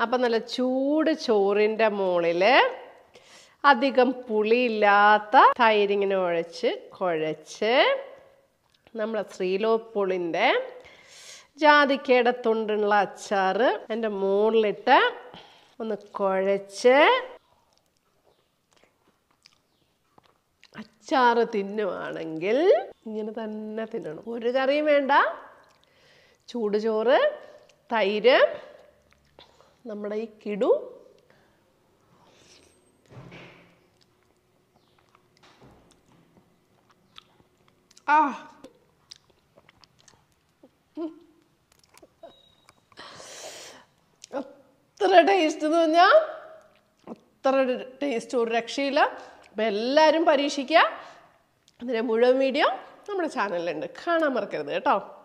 അപ്പം നല്ല ചൂട് ചോറിൻ്റെ മുകളിൽ അധികം പുളിയില്ലാത്ത തൈരിങ്ങനെ ഉഴച്ച് കുഴച്ച് നമ്മളെ ശ്രീലോപ്പുളിൻ്റെ ജാതിക്കയുടെ തൊണ്ടുള്ള അച്ചാറ് എൻ്റെ മുകളിലിട്ട് ഒന്ന് കുഴച്ച് അച്ചാറ് തിന്നുവാണെങ്കിൽ ഇങ്ങനെ തന്നെ തിന്നണം ഒരു കറിയും വേണ്ട ചൂട് ചോറ് തൈര് നമ്മുടെ ഈ കിടു ആ അത്ര ടേസ്റ്റ് എന്ന് പറഞ്ഞാൽ അത്ര ടേസ്റ്റ് ഒരു രക്ഷയില്ല അപ്പം എല്ലാവരും പരീക്ഷിക്കുക അതിൻ്റെ മുഴുവൻ വീഡിയോ നമ്മുടെ ചാനലിലുണ്ട് കാണാൻ മറക്കരുത് കേട്ടോ